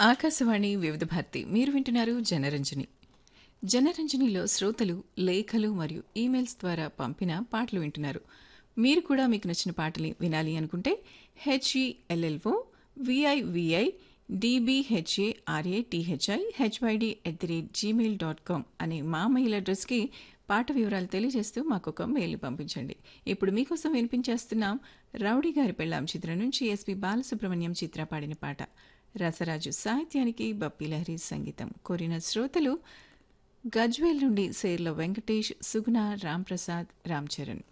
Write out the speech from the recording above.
ఆకాశవాణి వివిధ భారతి మీరు వింటున్నారు జనరంజని జనరంజనిలో శ్రోతలు లేఖలు మరియు ఈమెయిల్స్ ద్వారా పంపిన పాటలు వింటున్నారు మీరు కూడా మీకు నచ్చిన పాటలు వినాలి అనుకుంటే H E L L O V I V I D B H A R A T H I H Y D at the rate Gmail dot com అనే మా మెయిల్ అడ్రస్కి పాట వివరాలు తెలియజేస్తూ మాకు ఒక మెయిల్ పంపించండి ఇప్పుడు మీకోసం వినిపించేస్తున్నాం రౌడీ గారి పెళ్ళాం చిత్రం నుంచి ఎస్పి బాలసుబ్రహ్మణ్యం చిత్ర పాడిన పాట రసరాజు సాహిత్యానికి బప్పి లహరి సంగీతం కోరిన శ్రోతలు గజ్వేల్ నుండి సేర్ల వెంకటేష్ సుగుణ రాంప్రసాద్ రామ్ చరణ్